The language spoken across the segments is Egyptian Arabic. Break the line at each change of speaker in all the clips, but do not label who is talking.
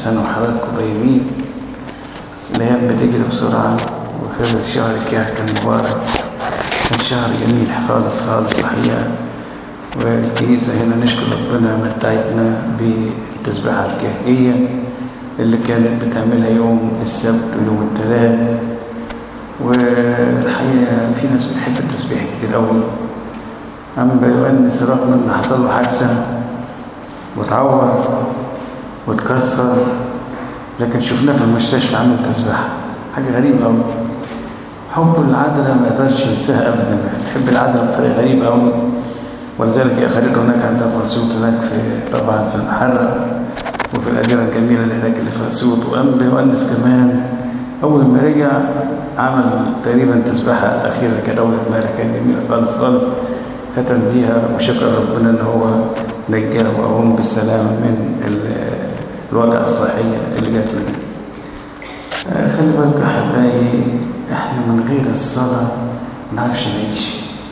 سنة وحضراتكم طيبين الأيام بتجري بسرعة وخلص شهر الكهف كان مبارك كان شهر جميل خالص خالص الحقيقة والكنيسة هنا نشكر ربنا متعتنا بالتسبيحة الكهفية اللي كانت بتعملها يوم السبت ويوم الثلاث والحقيقة في ناس بتحب التسبيح كتير قوي عم بيؤنس رغم ان حصل له حادثة واتعور واتكسر لكن شفناه في المستشفى عامل تسبيحة حاجة غريبة قوي حب العذراء ما يقدرش ينساها ابدا بيحب العذراء بطريقة غريبة قوي ولذلك يا خالد هناك عندها فرسوت هناك في طبعا في المحرة وفي الأديرة الجميلة اللي هناك اللي في أسيوط وقام بيؤنس كمان أول ما رجع عمل تقريبا تسبيحة الأخيرة كانت أول امبارح كانت جميلة خالص خالص ختم بيها وشكر ربنا إن هو نجاه وقوم بالسلامة من الوجع الصحية اللي جات له خلي بالك يا حبايبي احنا من غير الصلاة ما نعرفش نعيش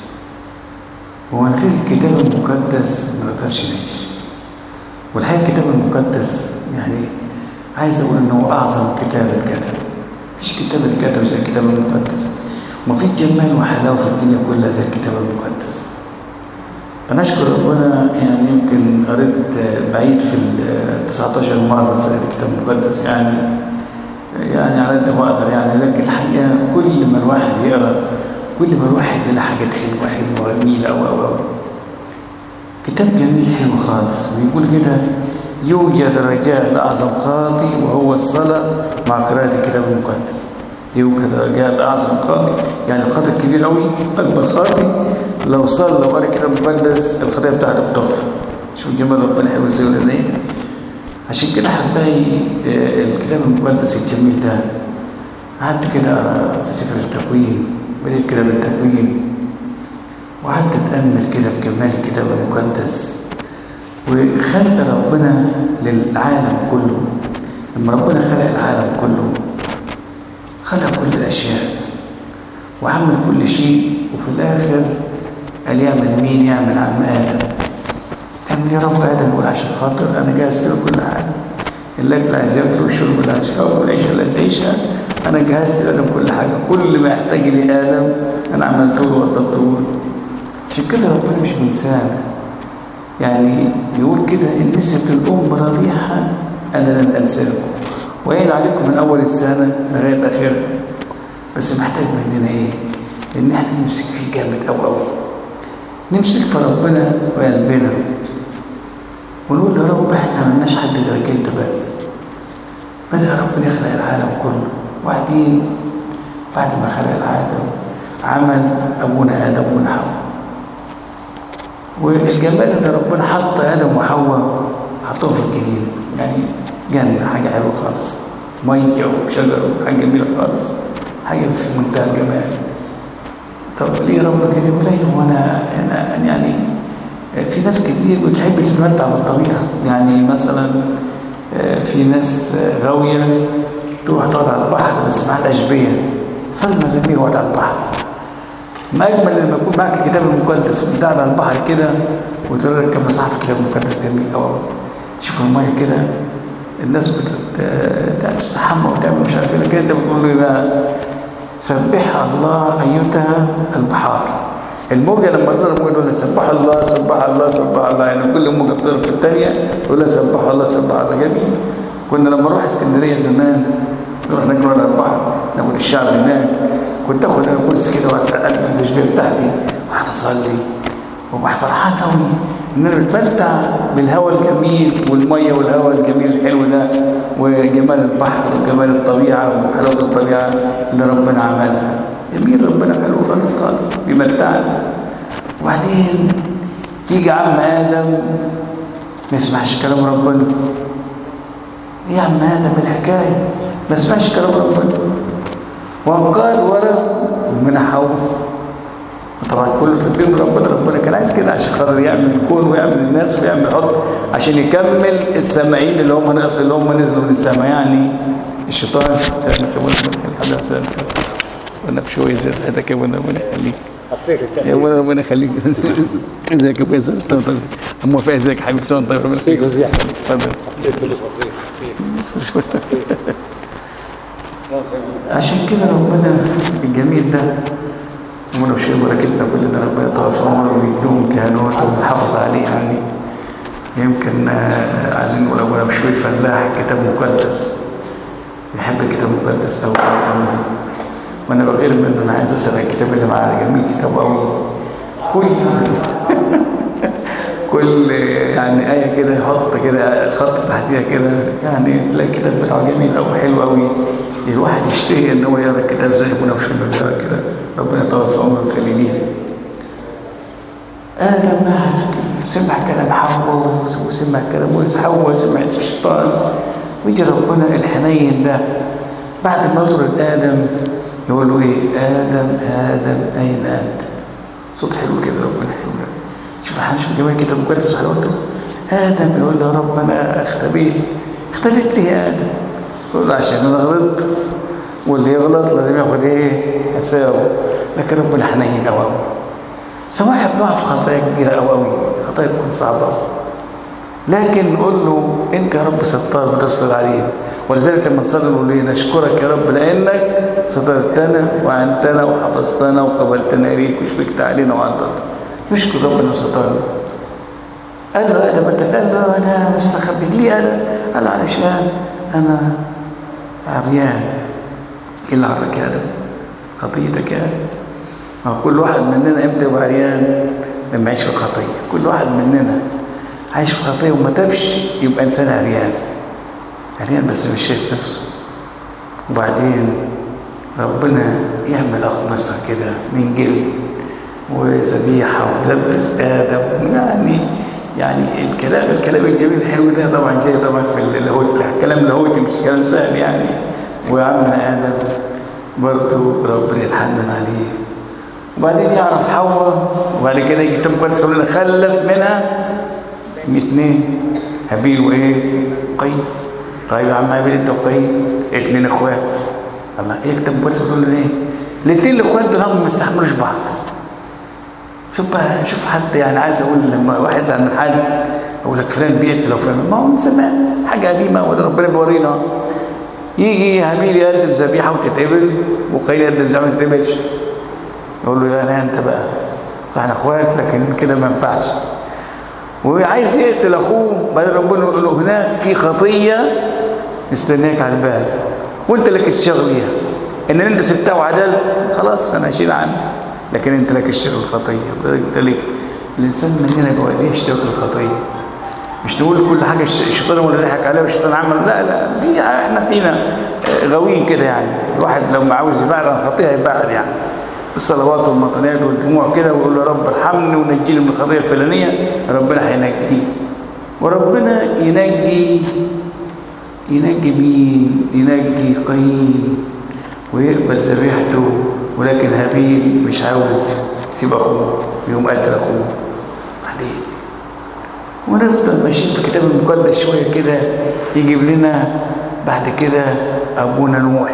ومن غير الكتاب المقدس ما نقدرش نعيش والحقيقة الكتاب المقدس يعني عايز أقول إنه أعظم كتاب اتكتب مفيش كتاب اتكتب زي الكتاب المقدس ومفيش جمال وحلاوة في الدنيا كلها زي الكتاب المقدس أنا أشكر ربنا يعني يمكن قريت بعيد في ال 19 مرة في الكتاب المقدس يعني يعني على قد ما أقدر يعني لكن الحقيقة كل ما الواحد يقرأ كل ما الواحد يلاقي حاجات حلوة حلوة جميلة أو أو أو كتاب جميل حلو خالص بيقول كده يوجد رجاء لأعظم خاطي وهو الصلاة مع قراءة الكتاب المقدس يوجد رجاء لأعظم خاطي يعني الخاطي الكبير قوي أكبر خاطي لو صلى وقرأ الكتاب المقدس الخطية بتاعته بتغفر شوف جمال ربنا حلو ازاي ولا ايه عشان كده حبايبي الكتاب المقدس الجميل ده قعدت كده اقرا في سفر التكوين بديت كده بالتكوين وقعدت اتامل كده في جمال الكتاب المقدس وخلق ربنا للعالم كله لما ربنا خلق العالم كله خلق كل الاشياء وعمل كل شيء وفي الاخر قال يعمل مين يعمل عم ادم قال يا رب ادم يقول عشان خاطر انا جهزت له كل حاجه الاكل اللي عايز ياكله والشرب اللي عايز يشربه والعيشه اللي عايز يعيشها انا جهزت لادم كل حاجه كل ما يحتاج لي ادم انا عملته له وضبطه له عشان كده ربنا مش بينسانا يعني يقول كده ان نسيت الام رضيعها انا لن انساكم وقايل عليكم من اول السنه لغايه اخرها بس محتاج مننا ايه؟ ان احنا نمسك فيه جامد قوي قوي نمسك في ربنا وقلبنا ونقول يا رب احنا ما لناش حد غيرك انت بس بدأ ربنا يخلق العالم كله وبعدين بعد ما خلق العالم عمل ابونا ادم ونحواء والجمال ان ربنا حط ادم وحواء حطهم في الجنينه يعني جنه حاجه حلوه خالص ميه وشجر وحاجه جميله خالص حاجه في منتهى الجمال طب ليه رب كده يقول ايوه وانا انا يعني في ناس كتير بتحب تتمتع بالطبيعه يعني مثلا في ناس غاويه تروح تقعد على البحر بس مع الاشبيه صلي مزامير وقعد على البحر ما اجمل لما يكون معاك الكتاب المقدس وبتقعد على البحر كده وتقرا لك كم صحف الكتاب المقدس جميل قوي شوف الميه كده الناس بتستحمى وتعمل مش عارف ايه لكن انت بتقول له بقى سبح الله ايتها البحار الموجه لما تضرب الموجه يقول سبح الله سبح الله سبح الله يعني كل موجه بتضرب في الثانيه يقول لها سبح الله سبح الله جميل كنا لما نروح اسكندريه زمان نروح نجري على البحر ناخد الشعب هناك كنت اخد انا كرسي كده وقلب الاشبيه بتاعتي واحد اصلي وبقى فرحان قوي ان انا بتمتع بالهواء الجميل والميه والهواء الجميل الحلو ده وجمال البحر وجمال الطبيعه وحلاوه الطبيعه اللي ربنا عملها جميل ربنا حلو خالص خالص بيمتعنا وبعدين يجي عم ادم ما يسمعش كلام ربنا ايه يا عم ادم الحكايه ما يسمعش كلام ربنا وانقاد ورا ومن حول طبعا كله تدبير من ربنا ربنا كان عايز كده عشان خاطر يعمل الكون ويعمل الناس ويعمل يحط عشان يكمل السامعين اللي هم ناس اللي هم نزلوا من السماء يعني الشيطان سيدنا الحدث وانا بشويه زي ساعتك يا ابونا ربنا يخليك يا ابونا ربنا يخليك ازيك يا ابويا ازيك اما فيها ازيك يا حبيبي طيب ربنا يخليك اتفضل عشان كده ربنا الجميل ده ولو شيء بركتنا كلنا ربنا يطول في عمره ويدوم كهنوت ويحافظ عليه يعني يمكن آه، عايزين نقول ابونا بشوي فلاح كتاب مقدس بيحب الكتاب المقدس قوي قوي وانا بغير منه انا عايز اسرق الكتاب اللي معاه ده جميل كتاب قوي كل كل يعني آية كده يحط كده خط تحتيها كده يعني تلاقي الكتاب بتاعه جميل أوي حلو أوي الواحد يشتهي إن هو يقرا الكتاب زي أبونا وشو بيقرا كده ربنا يطول في عمره ويخليه لينا آدم سمع كلام حواء وسمع كلام حواء وسمعت الشيطان ويجي ربنا الحنين ده بعد ما يطرد آدم يقول له إيه آدم آدم أين أنت صوت حلو كده ربنا حلو شوف شوف جمال كده مقدس حلاوته آدم يقول له يا رب أنا اختبيت اختبيت ليه يا آدم يقول له عشان أنا غلطت واللي يغلط لازم ياخد إيه حسابه لكن ربنا حنين أوي أوي سواء بنقع في خطايا كبيرة أوي أوي خطايا تكون صعبة لكن نقول له أنت يا رب ستار بتستر علينا ولذلك لما نصلي نقول له نشكرك يا رب لأنك سترتنا وعنتنا وحفظتنا وقبلتنا إليك وشفقت علينا وعنتنا نشكر ربنا سترنا قال له ادم انت قال له انا مستخبي ليه انا قال علشان انا عريان ايه اللي عرك يا ادم خطيتك يا ادم ما هو كل واحد مننا امتى يبقى عريان لما يعيش في الخطيه كل واحد مننا عايش في خطيه وما تبش يبقى انسان عريان عريان بس مش شايف نفسه وبعدين ربنا يعمل اخمصه كده من جلد وذبيحه ويلبس ادم يعني يعني الكلام الكلام الجميل الحلو ده طبعا جاي طبعا في اللاهوت الكلام اللاهوتي مش كلام سهل يعني وعمنا ادم برضه ربنا يتحنن عليه وبعدين يعرف حواء وبعد كده يجي تم كويس يقول لنا خلف منها اثنين هابيل وايه؟ قايين طيب يا عم هابيل انت وقايين اثنين اخوات الله ايه كتاب كويس يقول لنا ايه؟ الاثنين الاخوات دول هم ما يستحملوش بعض شوف بقى شوف حد يعني عايز اقول لما واحد يزعل من حد اقول لك فلان بيقتل او فلان ما هو من زمان حاجه قديمه وده ربنا بيورينا يجي هابيل يقدم ذبيحه وتتقبل وقايل يقدم ذبيحه ما تتقبلش يقول له يا لا انت بقى صح احنا اخوات لكن كده ما ينفعش وعايز يقتل اخوه بعدين ربنا يقول له هناك في خطيه مستنياك على الباب وانت لك الشغل بيها ان انت سبتها وعدلت خلاص انا هشيل عنك لكن انت لك الشر الخطيه لذلك الانسان مننا جوه يشتغل الخطيه مش نقول كل حاجه الشيطان هو اللي ضحك عليها والشيطان عمل لا لا في احنا فينا غاويين كده يعني الواحد لما عاوز يبعد عن الخطيه هيبعد يعني الصلوات والمطنيات والدموع كده ويقول له يا رب ارحمني ونجيني من الخطيه الفلانيه ربنا هينجيه وربنا ينجي ينجي مين ينجي قايين ويقبل ذبيحته ولكن هابيل مش عاوز يسيب اخوه يقوم قتل اخوه بعدين ونفضل ماشيين في الكتاب المقدس شويه كده يجيب لنا بعد كده ابونا نوح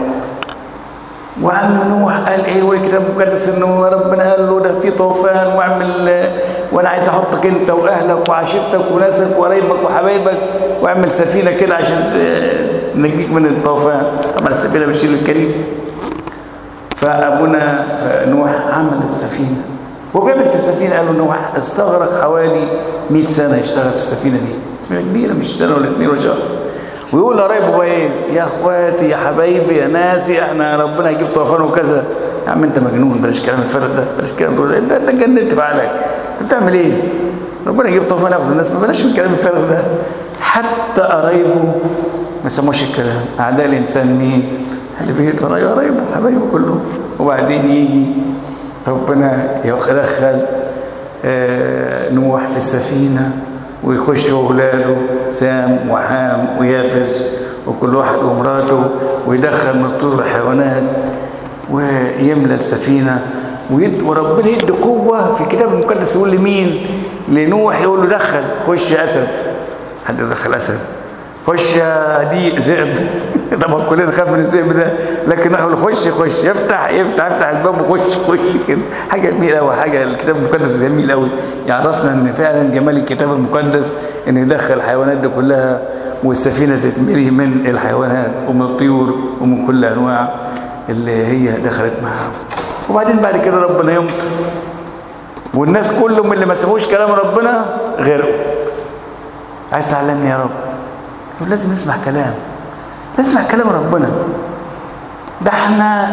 وعم نوح قال ايه والكتاب المقدس انه ربنا قال له ده في طوفان واعمل وانا عايز احطك انت واهلك وعشيرتك وناسك وقرايبك وحبايبك واعمل سفينه كده عشان نجيك من الطوفان طبعا السفينه بتشيل الكنيسه فابونا نوح عمل السفينه وجابت في السفينه قالوا نوح استغرق حوالي 100 سنه يشتغل في السفينه دي سفينه كبيره مش سنه ولا اثنين ولا شهر ويقول لقرايبه بقى ايه يا اخواتي يا حبايبي يا ناسي احنا ربنا هيجيب طوفان وكذا يا عم انت مجنون بلاش الكلام الفارغ ده بلاش الكلام ده انت انت جننت في عقلك انت بتعمل ايه؟ ربنا يجيب طوفان ياخد الناس ما بلاش من الكلام الفارغ ده حتى قرايبه ما سموش الكلام اعداء الانسان مين؟ اللي بيت ورايا قرايبه حبايبه كلهم وبعدين يجي ربنا يدخل آه نوح في السفينه ويخش اولاده سام وحام ويافز وكل واحد ومراته ويدخل من طول الحيوانات ويملى السفينه ويد وربنا يدي قوه في الكتاب المقدس يقول لمين؟ لنوح يقول له دخل خش يا اسد حد يدخل اسد خش يا دي ذئب طبعا كلنا نخاف من الذئب ده لكن اقول خش خش يفتح يفتح يفتح الباب وخش خش كده حاجه جميله قوي حاجه الكتاب المقدس جميل قوي يعرفنا ان فعلا جمال الكتاب المقدس ان يدخل الحيوانات دي كلها والسفينه تتملي من الحيوانات ومن الطيور ومن كل انواع اللي هي دخلت معاهم وبعدين بعد كده ربنا يمطر والناس كلهم اللي ما سمعوش كلام ربنا غرقوا عايز تعلمني يا رب يقول لازم نسمع كلام لازم نسمع كلام ربنا ده احنا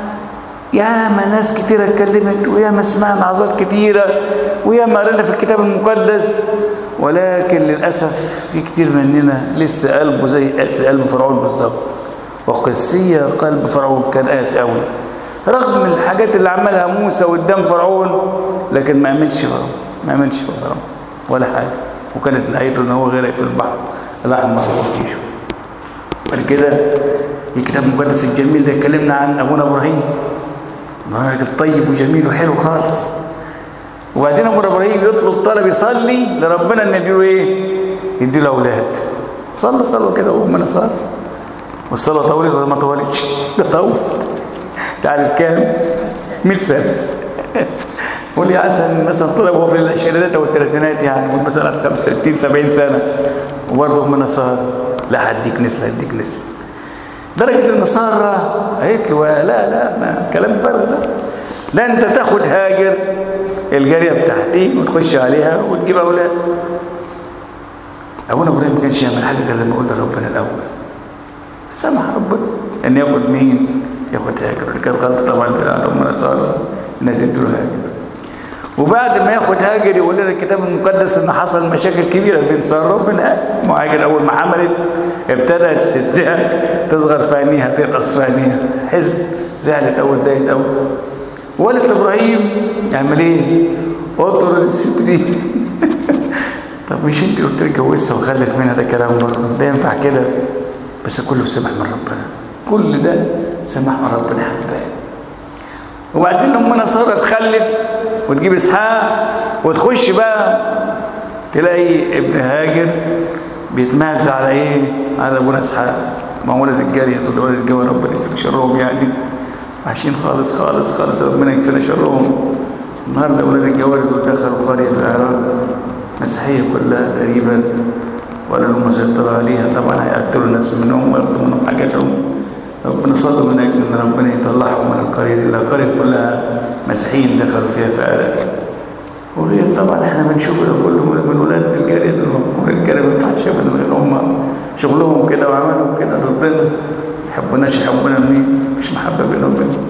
يا ما ناس كتيرة اتكلمت ويا ما سمعنا عظات كتيرة ويا ما قرينا في الكتاب المقدس ولكن للأسف في كتير مننا لسه قلبه زي قاسي قلب فرعون بالظبط وقسية قلب فرعون كان قاسي قوي رغم الحاجات اللي عملها موسى قدام فرعون لكن ما امنش فرعون ما امنش فرعون ولا حاجة وكانت نهايته ان هو غرق في البحر الاحمر وجيشه بعد كده الكتاب المقدس الجميل ده اتكلمنا عن ابونا ابراهيم راجل طيب وجميل وحلو خالص وبعدين ابونا ابراهيم يطلب طلب يصلي لربنا ان يديله ايه يديله اولاد صلى صلى كده وامنا صلى والصلاه طولت ولا ما طولتش ده طول تعرف كام 100 سنه قول يا حسن مثلا طلب هو في العشرينات او الثلاثينات يعني مثلا 65 70 سنه وبرضه امنا صار لا هديك نسل هديك نسل درجة النصارى قالت له لا لا ما كلام فارغ ده ده انت تاخد هاجر الجارية بتاعتي وتخش عليها وتجيب اولاد ابونا ابراهيم ما كانش يعمل حاجه غير لما يقول لربنا الاول سمح ربنا ان ياخد مين ياخد هاجر اللي كانت غلطه طبعا على امنا ساره انها تديله هاجر وبعد ما ياخد هاجر يقول لنا الكتاب المقدس ان حصل مشاكل كبيره بين ساره وبين مهاجر اول ما حملت ابتدت ستها تصغر في عينيها تنقص في عينيها حزن زعلت اول ضايقت اول وقالت لابراهيم يعمل ايه؟ اطرد الست دي طب مش انت قلت لي جوزها وخلف منها ده كلام برضه ده ينفع كده بس كله سمح من ربنا كل ده سمح من ربنا يا حبايبي وبعدين امنا ساره تخلف وتجيب اسحاق وتخش بقى تلاقي ابن هاجر بيتمهز على ايه على ابونا اسحاق مع ولد الجاريه تقول ولد الجوار ربنا يكفي شرهم يعني وحشين خالص خالص خالص ربنا يكفينا شرهم النهارده ولاد الجوار دول دخلوا قريه في العراق مسيحيه كلها تقريبا ولا لهم سيطرة عليها طبعا هيقتلوا الناس منهم وياخدوا منهم حاجاتهم ربنا صلوا من اجل ان ربنا يطلعهم من القريه دي القريه كلها مسيحيين دخلوا فيها فعلا وغير طبعا احنا بنشوف ده كله من ولاد الجاريه دول والرجاله ما ينفعش من غير هم شغلهم كده وعملهم كده ضدنا ما يحبوناش يحبونا منين مفيش محبه بينهم وبينهم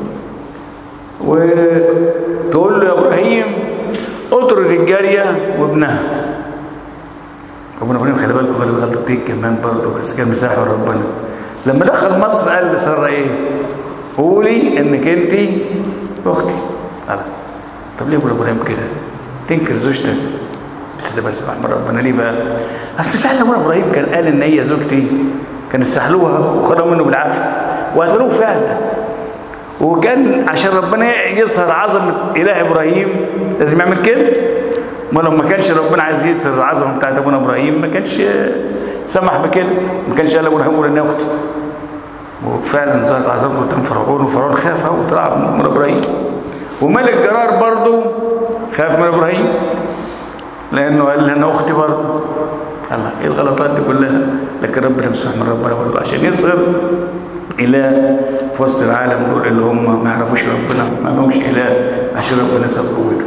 وتقول له يا ابراهيم اطرد الجاريه وابنها ربنا ابراهيم خلي بالكم غلط غلطتين كمان برضه بس كان مساحه ربنا لما دخل مصر قال لساره ايه قولي انك انت اختي قال طب ليه ابو ابراهيم كده تنكر زوجتك بس ده بس رحمه ربنا ليه بقى اصل فعلا ابو ابراهيم كان قال ان هي زوجتي كان استحلوها وخدوا منه بالعافيه وقتلوه فعلا وكان عشان ربنا يظهر عظمه اله ابراهيم لازم يعمل كده ما لو ما كانش ربنا عايز يظهر العظمه بتاعت ابونا ابراهيم ما كانش سمح بكده ما كانش قال ابونا ابراهيم ان اخته وفعلا ظهرت عظمته قدام فرعون وفرعون خاف وطلع من ابراهيم وملك جرار برضه خاف من ابراهيم لانه قال لها انا اختي برضه الله ايه الغلطات دي كلها لكن ربنا مسح من ربنا برضه عشان يصغر اله في وسط العالم دول اللي هم ما يعرفوش ربنا ما لهمش اله عشان ربنا ساب قوته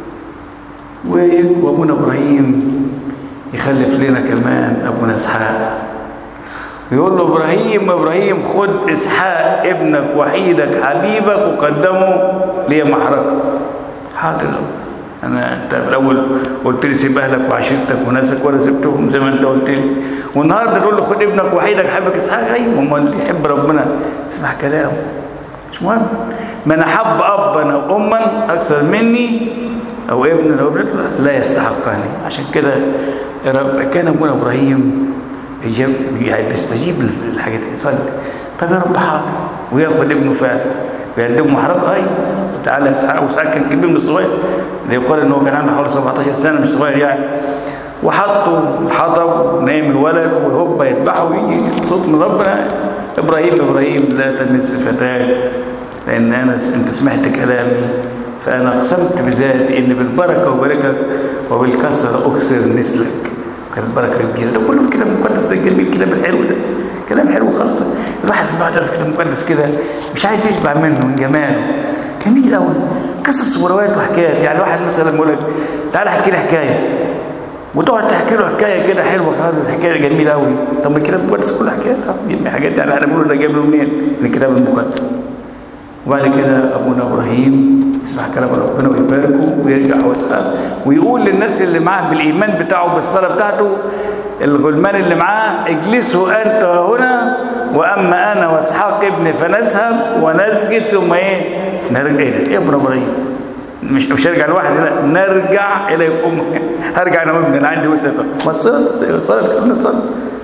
وابونا ابراهيم يخلف لنا كمان ابونا اسحاق يقول له ابراهيم ابراهيم خد اسحاق ابنك وحيدك حبيبك وقدمه لي محرقه حاضر انا انت الاول قلت لي سيب اهلك وعشيرتك وناسك ولا سبتهم زي ما انت قلت لي والنهارده تقول له خد ابنك وحيدك حبيبك اسحاق ايوه امال اللي يحب ربنا اسمع كلامه مش مهم من احب ابا او اما اكثر مني او ابن او ابنة لا يستحقني عشان كده كان ابونا ابراهيم يعني بيستجيب للحاجات دي يصلي طب يا رب حاضر وياخد ابنه فعلا ويقدمه محرقه اي تعالى اسحاق واسحاق كان كبير من الصغير ده يقال ان هو كان عنده حوالي 17 سنه مش صغير يعني وحطوا الحطب ونايم الولد والهوبا يذبحوا ويجي صوت من ربنا ابراهيم ابراهيم لا تمس فتاك لان انا انت سمعت كلامي فانا اقسمت بذاتي ان بالبركه وبركك وبالكسر اكسر نسلك كانت بركه كبيره ده كله في كتاب مقدس ده جميل الكتاب الحلو ده كلام حلو خالص الواحد بعد في كتاب مقدس كده مش عايز يشبع منه من جماله جميل قوي قصص وروايات وحكايات يعني واحد مثلا يقول لك تعالى احكي لي حكايه وتقعد تحكي له حكايه كده حلوه خالص حكايه جميله قوي طب ما الكتاب المقدس كله حكايات جيب حاجات يعني انا بقول ده جايب له منين؟ من الكتاب المقدس وبعد كده ابونا ابراهيم يسمع كلام ربنا ويباركه ويرجع ويسال ويقول للناس اللي معاه بالايمان بتاعه بالصلاه بتاعته الغلمان اللي معاه اجلسوا انت هنا واما انا واسحاق ابني فنذهب ونسجد ثم ايه نرجع ايه ابن ابراهيم مش مش هرجع لوحدي لا نرجع اليكم هرجع انا وابني انا عندي وسطه ما الصلاه الصلاه الصلاه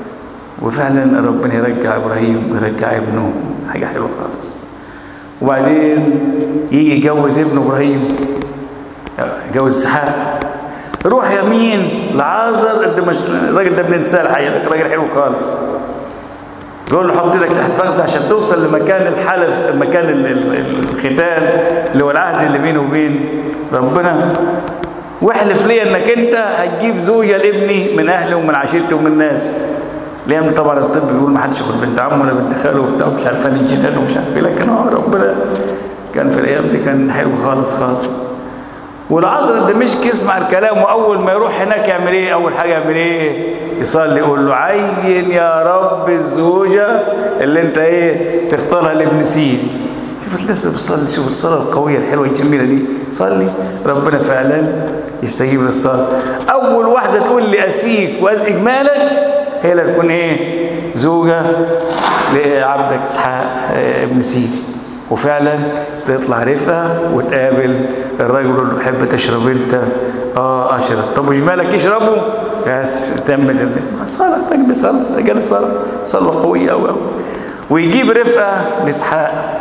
وفعلا ربنا يرجع ابراهيم ويرجع ابنه حاجه حلوه خالص وبعدين يجي يجوز ابن ابراهيم يجوز اسحاق روح يمين لعازر الراجل ده ابن انسان الحقيقه راجل حلو خالص يقول له حط ايدك تحت فخذ عشان توصل لمكان الحلف مكان الختان اللي هو العهد اللي بينه وبين ربنا واحلف لي انك انت هتجيب زوجه لابني من اهلي ومن عشيرتي ومن الناس لان طبعا الطب بيقول ما حدش ياخد بنت عمه ولا بنت خاله وبتاع مش عارفان الجنان ومش عارف ايه لكن هو ربنا كان في الايام دي كان حلو خالص خالص والعذر الدمشقي يسمع الكلام واول ما يروح هناك يعمل ايه اول حاجه يعمل ايه يصلي يقول له عين يا رب الزوجه اللي انت ايه تختارها لابن سين شوف لسه بتصلي شوف الصلاه القويه الحلوه الجميله دي صلي ربنا فعلا يستجيب للصلاه اول واحده تقول لي اسيك وازعج مالك هي اللي تكون ايه زوجه لعبدك اسحاق ابن سيدي وفعلا تطلع رفقه وتقابل الراجل اللي بتحب تشرب انت اه اشرب طب وش مالك يشربوا بس تم الصلاه تجد صلاه رجال الصلاه صلاه قويه قوي قوي ويجيب رفقه لاسحاق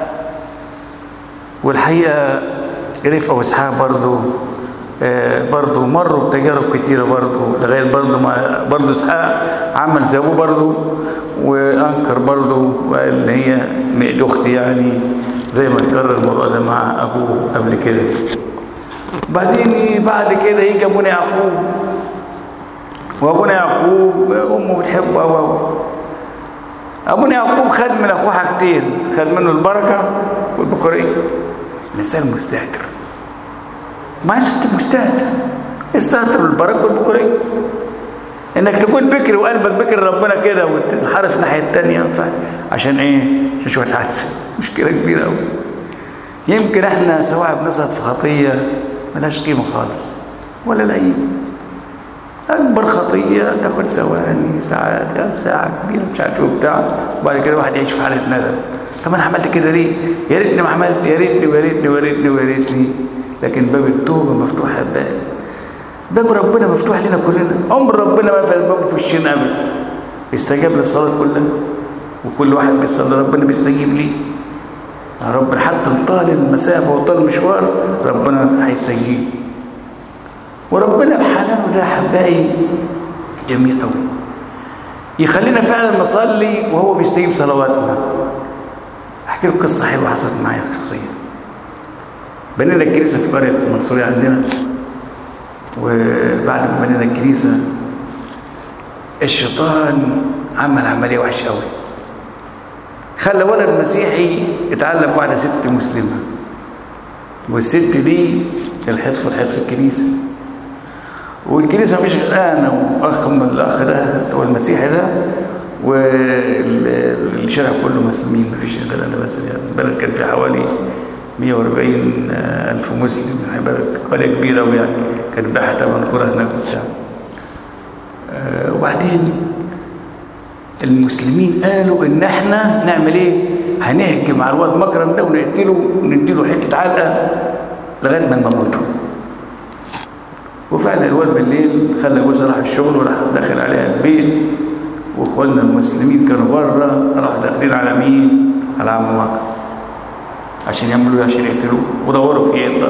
والحقيقه رفقه واسحاق برضه آه برضه مروا بتجارب كتيره برضه لغايه برضه ما برضه اسحاق عمل زي ابوه برضه وانكر برضه وقال ان هي دي اختي يعني زي ما اتكرر الموضوع ده مع ابوه قبل كده بعدين بعد كده يجي ابونا يعقوب وابونا يعقوب امه بتحبه قوي ابونا يعقوب خد من اخوه حاجتين خد منه البركه والبكوريه الانسان مستهتر ما عادش مستهتر استهتر بالبركه والبكوريه انك تكون بكر وقلبك بكر ربنا كده وتنحرف الناحيه الثانيه عشان ايه عشان شويه حادثه مشكله كبيره قوي يمكن احنا سواء بنسقط في خطيه ملهاش قيمه خالص ولا لئيم اكبر خطيه تاخد ثواني ساعات ساعه كبيره مش عارف ايه وبتاع وبعد كده واحد يعيش في حاله ندم طب انا عملت كده ليه يا ريتني ما عملت يا ريتني ويا ريتني ويا ريتني ويا ريتني لكن باب التوبه مفتوح يا باب باب ربنا مفتوح لنا كلنا عمر ربنا ما قفل الباب في وشنا ابدا استجاب للصلاه كلها وكل واحد بيصلي ربنا بيستجيب ليه ربنا حتى طال المسافه وطال المشوار ربنا هيستجيب وربنا بحنانه ده احبائي جميل قوي يخلينا فعلا نصلي وهو بيستجيب صلواتنا احكي لكم قصه حلوه حصلت معايا شخصيا بنينا الكنيسه في قريه المنصوريه عندنا وبعد ما بنينا الكنيسه الشيطان عمل عمليه وحشه قوي خلى ولد مسيحي اتعلم واحده ست مسلمه والست دي الحيط في الحيط في الكنيسه والكنيسه مفيش غير انا واخ من الاخ ده هو المسيحي ده والشارع كله مسلمين مفيش غير انا بس يعني البلد كان فيها حوالي 140 ألف مسلم يعني بلد قرية كبيرة ويعني كانت بقى طبعا قرى هناك وبتاع أه وبعدين المسلمين قالوا ان احنا نعمل ايه هنهجم على الواد مكرم ده ونقتله ونديله حته علقه لغايه ما نموته وفعلا الواد بالليل خلى جوزها راح الشغل وراح داخل عليها البيت واخواننا المسلمين كانوا بره راحوا داخلين على مين على عم مكرم عشان يعملوا عشان يقتلوه ودوروا في ايه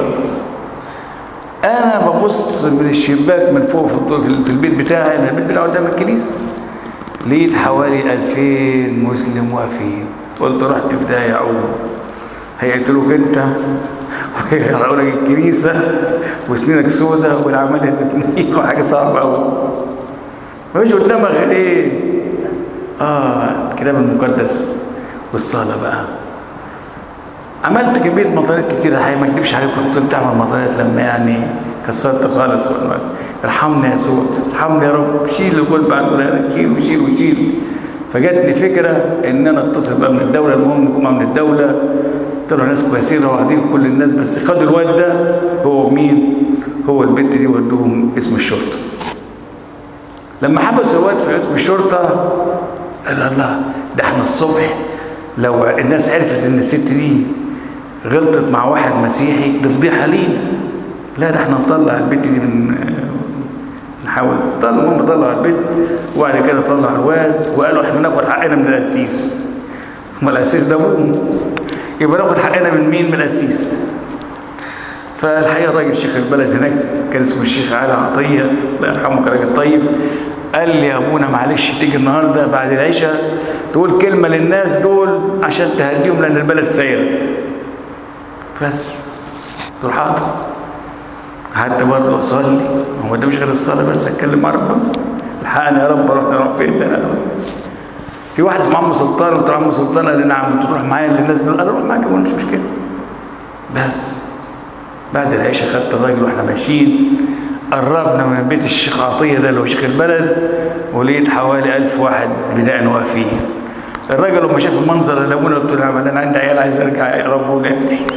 انا ببص من الشباك من فوق في البيت بتاعي انا البيت بتاعي قدام الكنيسه لقيت حوالي 2000 مسلم واقفين قلت رحت في ده يعقوب هيئت له انت ويقرأوا لك الكنيسة وسنينك سودة والعملية تتنين وحاجة صعبة قوي مفيش قدامك غير ايه؟ اه الكتاب المقدس والصلاة بقى عملت كمية مطارات كتير الحقيقة ما اكدبش عليكم كنت بتعمل مطارات لما يعني كسرت خالص ارحمني يا يسوع ارحمني يا رب شيل الكل بعد شيل وشيل وشيل فجاتني فكرة ان انا اتصل بقى من الدولة المهم نكون من الدولة طلعوا ناس كويسين وقاعدين كل الناس بس خدوا الواد ده هو مين؟ هو البنت دي ودوهم اسم الشرطة لما حبسوا الواد في اسم الشرطة قال الله ده احنا الصبح لو الناس عرفت ان الست دي غلطت مع واحد مسيحي دي فضيحه لينا لا ده احنا نطلع البنت دي من نحاول طلع المهم طلع البنت وبعد كده طلع الواد وقالوا احنا ناخد حقنا من القسيس ما القسيس ده ابوهم يبقى ناخد حقنا من مين من القسيس فالحقيقه راجل شيخ البلد هناك كان اسمه الشيخ علي عطيه الله يرحمه كان راجل طيب قال لي يا ابونا معلش تيجي النهارده بعد العشاء تقول كلمه للناس دول عشان تهديهم لان البلد سايره بس قلت له حاضر قعدت برضه اصلي هو ده مش غير الصلاه بس اتكلم مع ربنا الحقني يا رب اروح اروح فين ده في واحد اسمه عم سلطان قلت له عم سلطان قال لي نعم تروح معايا للناس دول قال اروح معاك مش مشكله بس بعد العشاء خدت الراجل واحنا ماشيين قربنا من بيت الشيخ عطيه ده اللي هو شيخ البلد ولقيت حوالي ألف واحد بداء واقفين الراجل لما شاف المنظر اللي ابونا قلت له انا عندي عيال عايز ارجع يربوني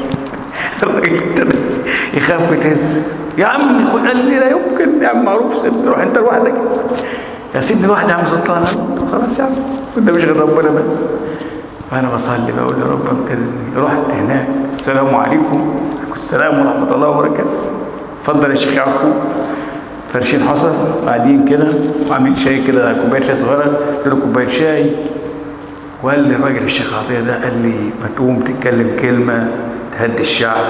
يخاف ويتهز يا عم قال لي لا يمكن يا عم معروف سيبني روح انت لوحدك يا سيبني لوحدي يا عم سلطان خلاص يا عم كنت مش غير ربنا بس فانا بصلي بقول يا رب انقذني رحت هناك السلام عليكم السلام ورحمه الله وبركاته اتفضل يا شيخ يعقوب فرشين حصل قاعدين كده وعاملين شاي كده كوبايه شاي صغيره قلت له كوبايه شاي وقال لي الراجل الشيخ عطيه ده قال لي ما تقوم تتكلم كلمه تهدي الشعب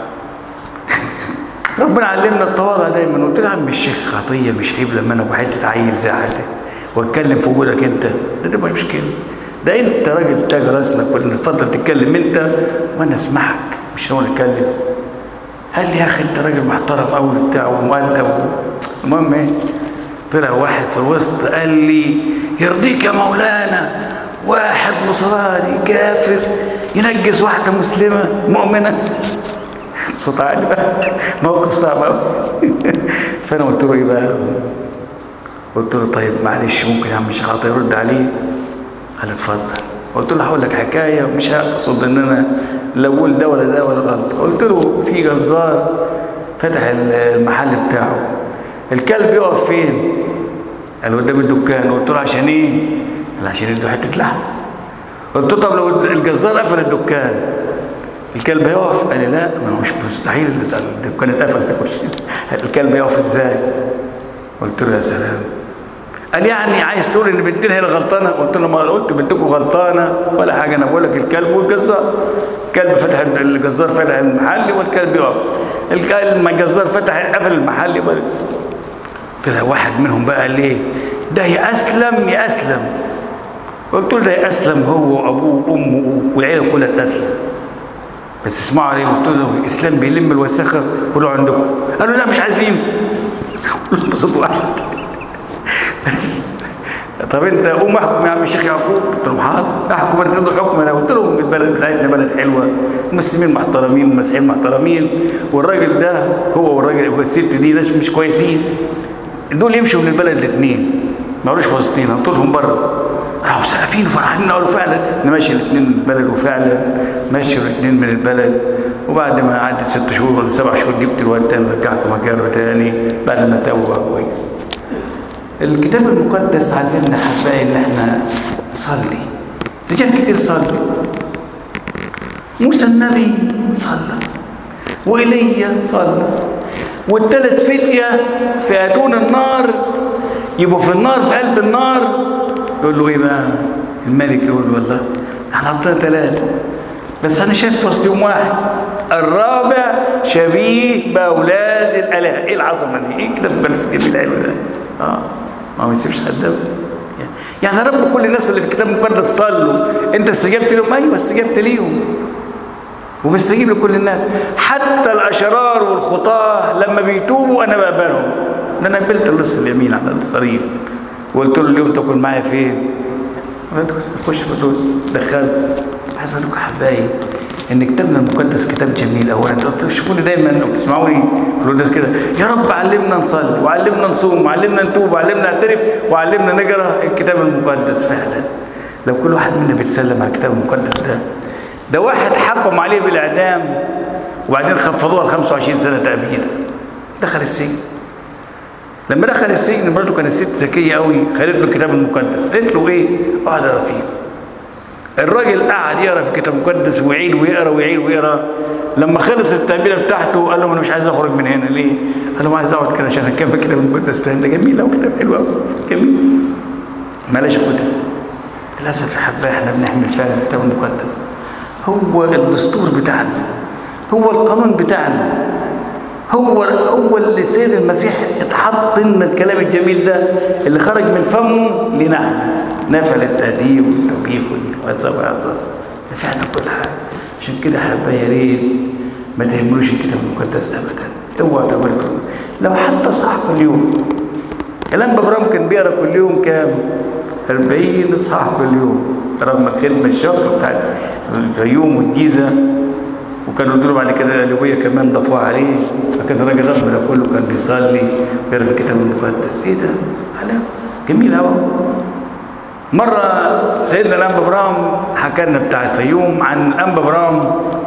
ربنا علمنا التواضع دايما قلت له يا عم الشيخ عطيه مش عيب لما انا وحته عيل زي حالتك واتكلم في وجودك انت ده تبقى مشكله ده انت راجل تاج راسنا كلنا اتفضل تتكلم انت وانا اسمعك مش هو اتكلم قال لي يا اخي انت راجل محترم قوي بتاع ومؤدب المهم ايه طلع واحد في الوسط قال لي يرضيك يا مولانا واحد نصراني كافر ينجز واحده مسلمه مؤمنه صوت عالي بقى موقف صعب قوي فانا قلت له ايه بقى قلت له طيب معلش ممكن يا عم الشيخ عطيه يرد عليه قال اتفضل قلت له هقول لك حكايه مش هقصد ان انا لا اقول ده ولا ده ولا غلط قلت له في جزار فتح المحل بتاعه الكلب يقف فين قال قدام الدكان قلت له عشان ايه قال عشان يدوا حته لحم قلت له طب لو الجزار قفل الدكان الكلب هيقف قال لي لا ما هو مش مستحيل الدكان اتقفل الكلب يقف ازاي قلت له يا سلام قال يعني عايز تقول ان بنتنا هي اللي غلطانه قلت له ما قلت بنتكم غلطانه ولا حاجه انا بقول لك الكلب والجزار الكلب فتح الجزار فتح المحل والكلب يقف الكلب الجزار فتح قفل المحل طلع واحد منهم بقى قال ليه ده يا اسلم يا اسلم قلت له ده يا اسلم هو وابوه وامه والعيله كلها تسلم بس اسمعوا عليه قلت له الاسلام بيلم الوساخه كله عندكم قالوا لا مش عايزين بصوت واحد بس طب انت قوم احكم يا عم الشيخ يعقوب قلت لهم حاضر احكم انا تاخدوا حكم انا قلت لهم البلد بتاعتنا بلد حلوه المسلمين محترمين والمسيحيين محترمين والراجل ده هو والراجل والست دي ناس مش كويسين دول يمشوا من البلد الاثنين ما قالوش فلسطين قلت لهم بره راحوا سقفين وفرحانين قالوا فعلا نمشي الاثنين من البلد وفعلا مشوا الاثنين من البلد وبعد ما عدت ست شهور ولا سبع شهور جبت الواد تاني رجعته مكانه تاني بعد ما تابوا بقى كويس الكتاب المقدس علمنا حبايبي ان احنا نصلي رجال كتير صلي موسى النبي صلى وإيليا صلى والثلاث فتية في أتون النار يبقوا في النار في قلب النار يقول له ايه بقى الملك يقول له والله احنا عندنا ثلاثة بس انا شايف وسط يوم واحد الرابع شبيه باولاد الاله ايه العظمه دي ايه كده بس الحلو ده اه ما ما يسيبش حد يعني يا رب كل الناس اللي في الكتاب المقدس صلوا انت استجبت لهم ايوه استجبت ليهم وبستجيب لكل الناس حتى الاشرار والخطاه لما بيتوبوا انا بقبلهم ده انا قبلت اللص اليمين على الصليب وقلت له اليوم تاكل معايا فين؟ خش فلوس دخلت عايز اقول لكم حبايبي ان كتابنا المقدس كتاب جميل اولا تشوفوني دايما وبتسمعوني في الناس كده يا رب علمنا نصلي وعلمنا نصوم وعلمنا نتوب وعلمنا نعترف وعلمنا نقرا الكتاب المقدس فعلا لو كل واحد منا بيتسلم على الكتاب المقدس ده ده واحد حكم عليه بالاعدام وبعدين خفضوها ل 25 سنه تأبيد دخل السجن لما دخل السجن برضه كانت ست ذكيه قوي خدت له الكتاب المقدس قالت له ايه؟ اقعد اقرا فيه الراجل قعد يقرا في الكتاب المقدس ويعيد ويقرا ويعيد ويقرا لما خلص التأبيدة بتاعته قال له انا مش عايز اخرج من هنا ليه؟ قال له ما عايز اقعد كده عشان اكمل الكتاب المقدس تاني ده جميل قوي كتاب حلو قوي جميل بلاش كده للاسف يا حبايبي احنا بنحمل فعلا الكتاب المقدس هو الدستور بتاعنا هو القانون بتاعنا هو هو اللي سيد المسيح اتحط لنا الكلام الجميل ده اللي خرج من فمه لنحن نافع للتأديب والتوبيخ والعذاب والعذاب نفعنا كل حاجه عشان كده حبايبي يا ريت ما تهملوش الكتاب المقدس ابدا اوعى تهملوا لو حتى صح كل يوم الان بابرام كان بيقرا كل يوم كام 40 اصحاح كل يوم رغم الخدمه الشاقه بتاعت الفيوم والجيزه وكانوا يدوروا بعد كده الالويه كمان ضافوها عليه فكان الراجل رغم ده كله كان بيصلي ويقرا الكتاب المقدس ايه ده؟ حلاوه جميل قوي مره سيدنا الانبا ابراهيم حكى لنا بتاع الفيوم عن الانبا ابراهيم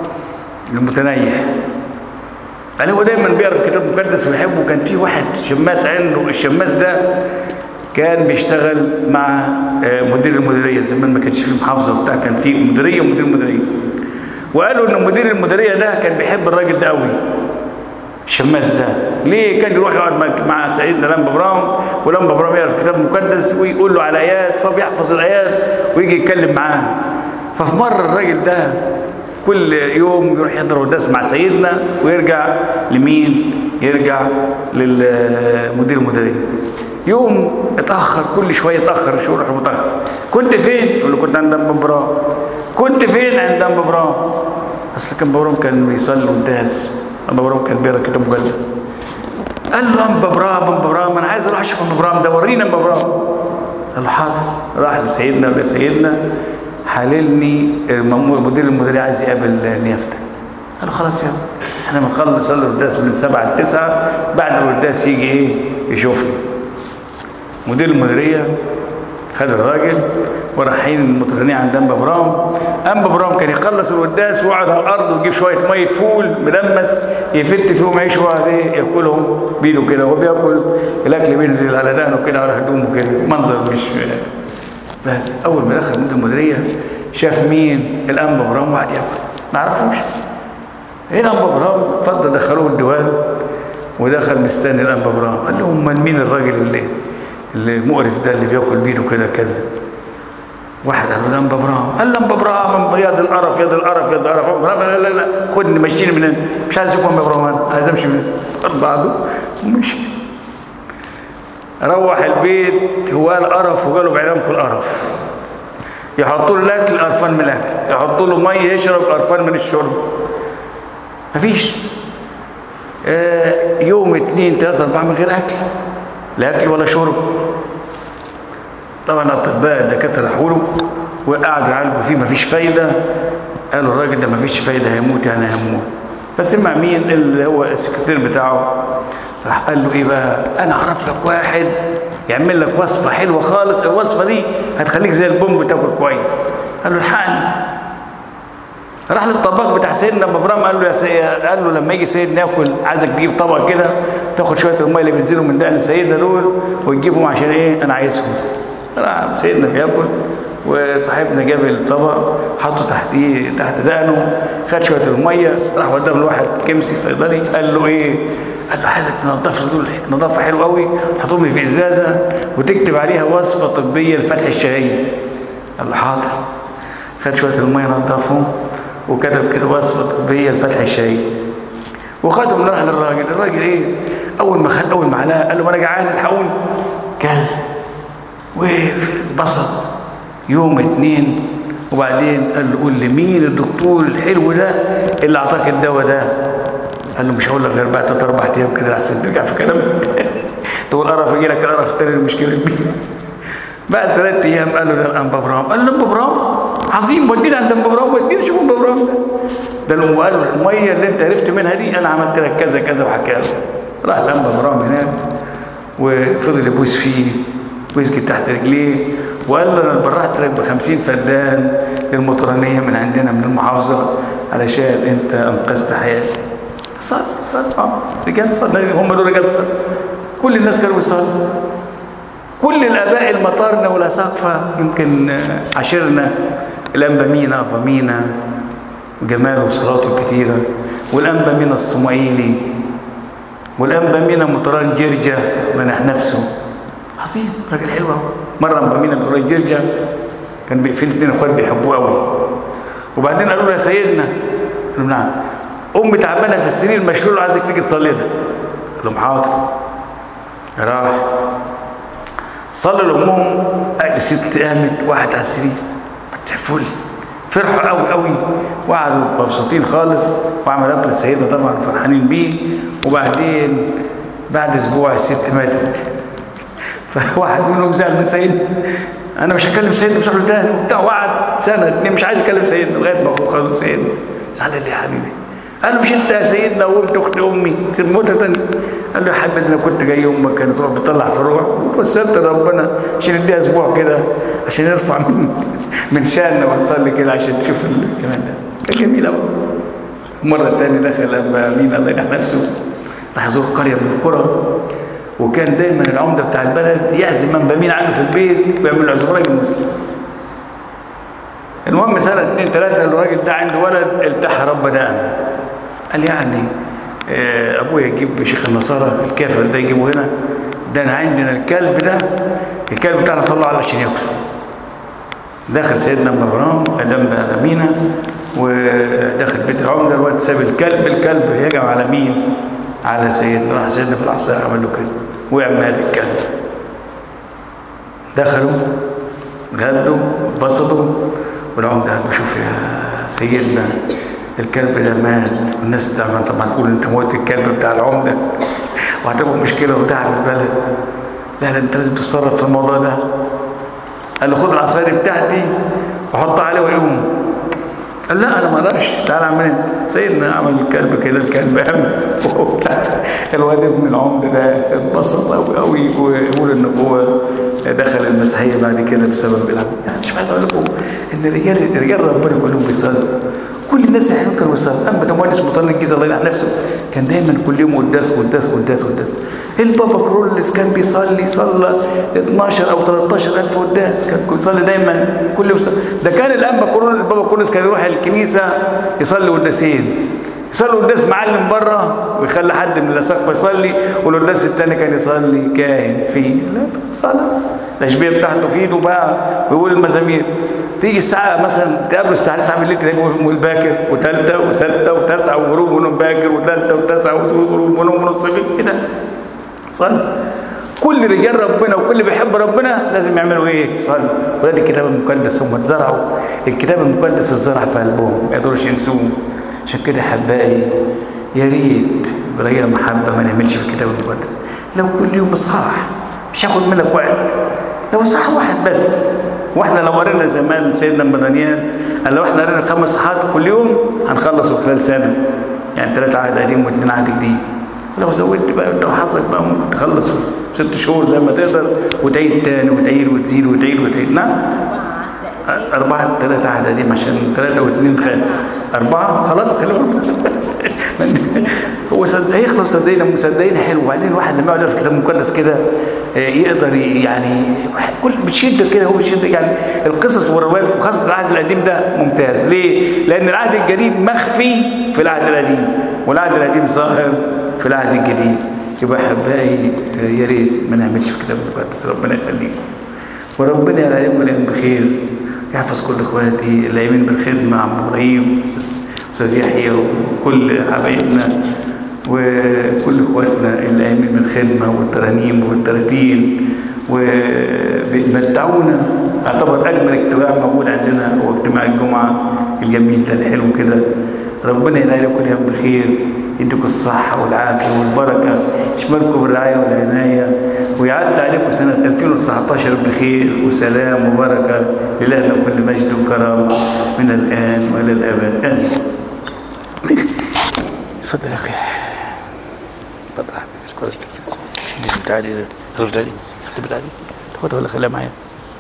المتنيح قال هو دايما بيقرا الكتاب المقدس ويحبه كان في واحد شماس عنده الشماس ده كان بيشتغل مع مدير المديريه زمان ما كانش في محافظه وبتاع كان في مديريه ومدير مديريه وقالوا ان مدير المديريه ده كان بيحب الراجل ده قوي الشماس ده ليه كان يروح يقعد مع سيدنا لمبا ابراهيم ولمبا ابراهيم يقرا الكتاب المقدس ويقول له على ايات فبيحفظ الايات ويجي يتكلم معاه ففي مره الراجل ده كل يوم يروح يحضر قداس مع سيدنا ويرجع لمين يرجع للمدير المديريه يوم اتاخر كل شويه اتاخر شو يروح متاخر كنت فين يقول له كنت عند ام ابراهيم كنت فين عند ام ابراهيم اصل كان ابراهيم كان بيصلي قداس ام ابراهيم كان بيقرا كتاب مقدس قال له ام ابراهيم ام ابراهيم انا عايز اروح اشوف ام ابراهيم ده ورينا ام ابراهيم قال له حاضر راح لسيدنا لسيدنا حللني مدير المديريه عايز يقابل نيافتك قال له خلاص يلا احنا بنخلص صلي القداس من 7 ل 9 بعد القداس يجي ايه يشوفني مدير المديريه خد الراجل ورايحين المتغنيين عند انبا ابراهيم انبا ابراهيم كان يخلص القداس ويقعد على الارض ويجيب شويه ميه فول مدمس يفت فيهم عيش وقعد ايه ياكلهم بايده كده وهو بياكل الاكل بينزل على دهنه كده على هدومه كده منظر مش بس اول ما دخل مدير المديريه شاف مين الانبا ابراهيم وقعد ياكل ما عرفوش ايه الانبا ابراهيم اتفضل دخلوه الديوان ودخل مستني الانبا ابراهيم قال لهم امال مين الراجل اللي المقرف ده اللي بياكل بيده كده كذا واحد قال له لمبا ابراهيم قال لمبا ابراهيم يا دي القرف يا دي القرف يا دي القرف لا لا لا خدني مشيني من هنا مش عايز اشوف لمبا ابراهيم عايز امشي من خد بعضه ومشي روح البيت هو القرف وقالوا بعينكم القرف يحطوا له الاكل قرفان من الاكل يحطوا له ميه يشرب قرفان من الشرب مفيش آه يوم اثنين ثلاثة أربعة من غير أكل لا أكل ولا شرب طبعا الأطباء الدكاترة راحوا له وقعدوا يعالجوا فيه مفيش فايدة قالوا الراجل ده مفيش فايدة هيموت يعني هيموت فسمع مين اللي هو السكرتير بتاعه راح قال له ايه بقى انا اعرف لك واحد يعمل لك وصفه حلوه خالص الوصفه دي هتخليك زي البومب تاكل كويس قال له الحقني راح للطباخ بتاع سيدنا ابو ابراهيم قال له يا سيد قال له لما يجي سيدنا ياكل عايزك تجيب طبق كده تاخد شويه الميه اللي بينزلوا من دقن سيدنا دول وتجيبهم عشان ايه انا عايزهم راح سيدنا بياكل وصاحبنا جاب الطبق حطه تحتيه تحت دقنه خد شويه الميه راح قدام لواحد كمسي صيدلي قال له ايه قال له عايزك تنظف دول نظافه حلوه قوي تحطهم في ازازه وتكتب عليها وصفه طبيه لفتح الشهيه قال له حاضر خد شويه الميه نظفهم وكتب كده وصفه طبيه لفتح الشهيه وخدهم راح للراجل الراجل ايه اول ما خد اول معلقه قال له انا جعان الحقوني كل اتبسط يوم اتنين وبعدين قال له قول لي مين الدكتور الحلو ده اللي اعطاك الدواء ده قال له مش هقول لك غير بعد ثلاث اربع ايام كده احسن ترجع في كلامك تقول قرف يجي لك قرف تاني المشكله كبيره بعد ثلاث ايام قال له ده الانبا برام قال له الانبا برام عظيم ودينا عند انبا برام ودينا شوف انبا برام ده ده الام قال له الميه اللي انت عرفت منها دي انا عملت لك كذا كذا وحكى له راح الانبا برام هناك وفضل يبوس فيه ويسجد تحت رجليه وقال له انا برعت لك ب 50 فدان للمطرانيه من عندنا من المحافظه علشان انت انقذت حياتي صل صل اه رجال صل هم دول رجال صل كل الناس كانوا بيصلوا كل الاباء المطارنه والاساقفه يمكن عشرنا الانبا مينا ابا مينا وجمال وصلاته كثيره والانبا مينا الصمائيلي والانبا مينا مطران جرجه منح نفسه عظيم راجل حلو قوي مره انبا مينا مطران جرجه كان في الاثنين اخوات بيحبوه قوي وبعدين قالوا له يا سيدنا قال لهم نعم امي تعبانه في السرير مشلول عايزك تيجي تصلي لها قال لهم حاضر راح صلى لامهم قال ست قامت واحد على السرير فل فرحوا قوي قوي وقعدوا مبسوطين خالص وعمل اكل السيده طبعا فرحانين بيه وبعدين بعد اسبوع الست ماتت فواحد منهم زعل من سيدنا انا مش هكلم سيدنا مش هقول تاني وبتاع وقعد سنه اتنين مش عايز اكلم سيدنا لغايه ما هو خلاص سيدنا زعل لي يا حبيبي قال له مش انت يا سيدنا وانت اخت امي كانت موتة تانية قال له يا حبيبي انا كنت جاي امك كانت تروح بتطلع في الروح وبصرت ربنا عشان اديها اسبوع كده عشان يرفع من من شاننا ونصلي كده عشان تشوف الكلام ده كان جميل قوي مرة تانية دخل أبا مين الله يرحم نفسه راح يزور قرية من القرى وكان دايما العمدة بتاع البلد يعزم من بمين عنه في البيت ويعمل عزومة راجل مسلم المهم سنة اتنين تلاتة الراجل ده عنده ولد التحى ربنا قال يعني ابويا يجيب شيخ النصارى الكافر ده يجيبه هنا ده انا عندنا الكلب ده الكلب بتاعنا طلعه على عشان ياكل دخل سيدنا ابراهيم ادم امينه ودخل بيت العمده الواد ساب الكلب الكلب هجم على مين على سيدنا راح سيدنا في الاحصاء عمل له كده وقع مات الكلب دخلوا غدوا اتبسطوا والعمده قال شوف يا سيدنا الكلب ده مات والناس طبعا طبعا تقول انت موت الكلب بتاع العمده وهتبقى مشكله وتعب البلد لا لا انت لازم تتصرف في الموضوع ده قال له خد العصايه بتاعتي وحطها عليه ويقوم قال لا انا ما اقدرش تعالى اعمل انت سيدنا عمل الكلب كده الكلب قام الواد ابن العمده ده اتبسط قوي قوي ويقول ان هو دخل المسيحيه بعد كده بسبب العمل يعني مش عايز اقول لكم ان رجال رجال ربنا كلهم بيصلوا كل الناس احنا كانوا بيصلوا اما ده مهندس مطلع الجيزه الله يرحم نفسه كان دايما كل يوم قداس قداس قداس قداس البابا كرولس كان بيصلي صلى 12 او 13 الف قداس كان بيصلي دايما كل يوم ده كان الانبا كرولس البابا كرولس كان يروح الكنيسه يصلي قداسين يصلي قداس معلم بره ويخلي حد من الاساقفه يصلي والقداس الثاني كان يصلي كاهن فيه لا صلاه التشبيه بتاعته في ايده بقى ويقول المزامير تيجي الساعة مثلا تقابله الساعة 9 بالليل تلاقيه باكر وثالثة وسادسة وتاسعة وغروب ونوم باكر وثالثة وتاسعة وغروب ونوم ونص كده صلي كل رجال ربنا وكل اللي بيحب ربنا لازم يعملوا ايه؟ صلي وده الكتاب المقدس هم اتزرعوا الكتاب المقدس اتزرع في قلبهم ما يقدروش ينسوه عشان كده احبائي يا ريت بغير محبه ما نعملش في الكتاب المقدس لو كل يوم اصحاح مش هاخد منك وقت لو اصحاح واحد بس واحنا لو قرينا زمان سيدنا مدنيان قال لو احنا قرينا خمس صحات كل يوم هنخلصه خلال سنه يعني ثلاثه عهد قديم واثنين عهد جديد لو زودت بقى انت وحظك بقى ممكن تخلص ست شهور زي ما تقدر وتعيد تاني وتعيد وتزيد وتعيد وتعيد نعم أربعة ثلاثة عهد قديم عشان ثلاثة واثنين خير أربعة خلاص خلوهم هو صد... هيخلص صدقنا مصدقين حلو وبعدين الواحد لما يقعد في الكتاب المقدس كده يقدر يعني كل بتشد كده هو بتشد يعني القصص والروايات وخاصة العهد القديم ده ممتاز ليه؟ لأن العهد الجديد مخفي في العهد القديم والعهد القديم ظاهر في العهد الجديد يبقى احبائي يا ريت ما نعملش في الكتاب المقدس ربنا يخليكم وربنا يلاقيكم الايام بخير يحفظ كل اخواتي الايامين بالخدمه عم ابراهيم استاذ يحيى وكل حبايبنا وكل اخواتنا الايامين بالخدمه والترانيم والتراتيل وبيمتعونا اعتبر اجمل اجتماع موجود عندنا هو اجتماع الجمعه الجميل ده الحلو كده ربنا ينال كل يوم بخير يديكم الصحة والعافية والبركة يشملكم بالرعاية والعناية ويعدي عليكم سنة 2019 بخير وسلام وبركة لله كل مجد وكرامة من الآن وإلى الأبد آمين تفضل يا أخي تفضل يا حبيبي اشكرك تعالي رد علي اختبت علي تاخدها ولا خليها معايا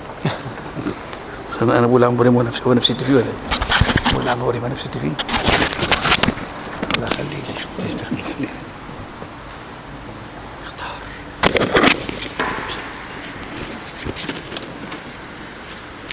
انا بقول عم بريم ونفسي هو نفسيتي فيه ولا ايه؟ بقول عم بريم نفسيتي فيه الله يخليك